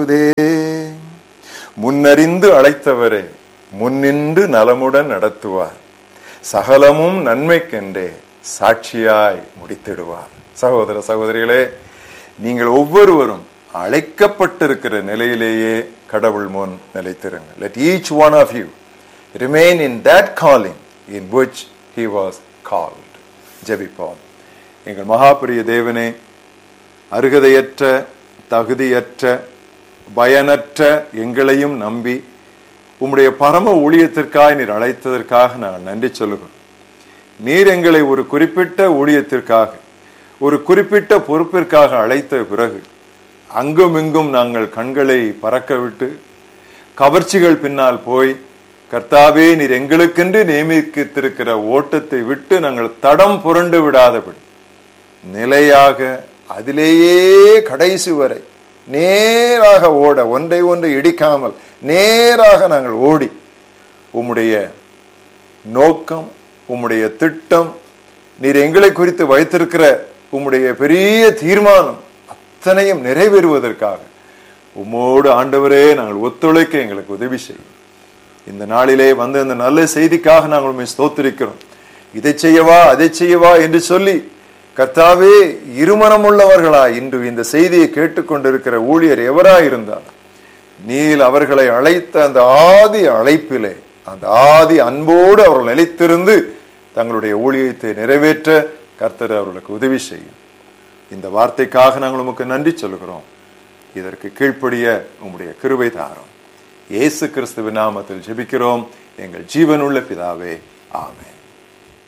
நடத்துதே முன்னறிந்து அழைத்தவரே முன்னின்று நலமுடன் நடத்துவார் சகலமும் நன்மைக்கென்றே சாட்சியாய் முடித்திடுவார் சகோதர சகோதரிகளே நீங்கள் ஒவ்வொருவரும் அழைக்கப்பட்டிருக்கிற நிலையிலேயே கடவுள் முன் நிலைத்திருங்கள் let each one of you remain in that calling in which he was called ஜெபிப்போம் எங்கள் மகாபிரிய தேவனே அருகதையற்ற தகுதியற்ற பயனற்ற எங்களையும் நம்பி உம்முடைய பரம ஊழியத்திற்காக நீர் அழைத்ததற்காக நாங்கள் நன்றி சொல்லுகிறோம் நீர் எங்களை ஒரு குறிப்பிட்ட ஊழியத்திற்காக ஒரு குறிப்பிட்ட பொறுப்பிற்காக அழைத்த பிறகு அங்கும் இங்கும் நாங்கள் கண்களை பறக்க விட்டு கவர்ச்சிகள் பின்னால் போய் கர்த்தாவே நீர் எங்களுக்கென்று நியமித்திருக்கிற ஓட்டத்தை விட்டு நாங்கள் தடம் புரண்டு விடாதபடி நிலையாக அதிலேயே கடைசி வரை நேராக ஓட ஒன்றை ஒன்றை இடிக்காமல் நேராக நாங்கள் ஓடி உம்முடைய நோக்கம் உம்முடைய திட்டம் நீர் எங்களை குறித்து வைத்திருக்கிற உம்முடைய பெரிய தீர்மானம் அத்தனையும் நிறைவேறுவதற்காக உம்மோடு ஆண்டவரே நாங்கள் ஒத்துழைக்க எங்களுக்கு உதவி செய்யும் இந்த நாளிலே வந்த இந்த நல்ல செய்திக்காக நாங்கள் உண்மை ஸ்தோத்திரிக்கிறோம் இதை செய்யவா அதை செய்யவா என்று சொல்லி கர்த்தாவே இருமனம் உள்ளவர்களா இன்று இந்த செய்தியை கேட்டுக்கொண்டிருக்கிற ஊழியர் எவராயிருந்தார் நீல் அவர்களை அழைத்த அந்த ஆதி அழைப்பிலே அந்த ஆதி அன்போடு அவர்கள் நிலைத்திருந்து தங்களுடைய ஊழியத்தை நிறைவேற்ற கர்த்தர் அவர்களுக்கு உதவி செய்யும் இந்த வார்த்தைக்காக நாங்கள் உமக்கு நன்றி சொல்கிறோம் இதற்கு கீழ்ப்படிய உம்முடைய கிருபை தாரும் இயேசு கிறிஸ்துவின் நாமத்தில் ஜெபிக்கிறோம் எங்கள் ஜீவனுள்ள பிதாவே ஆமென்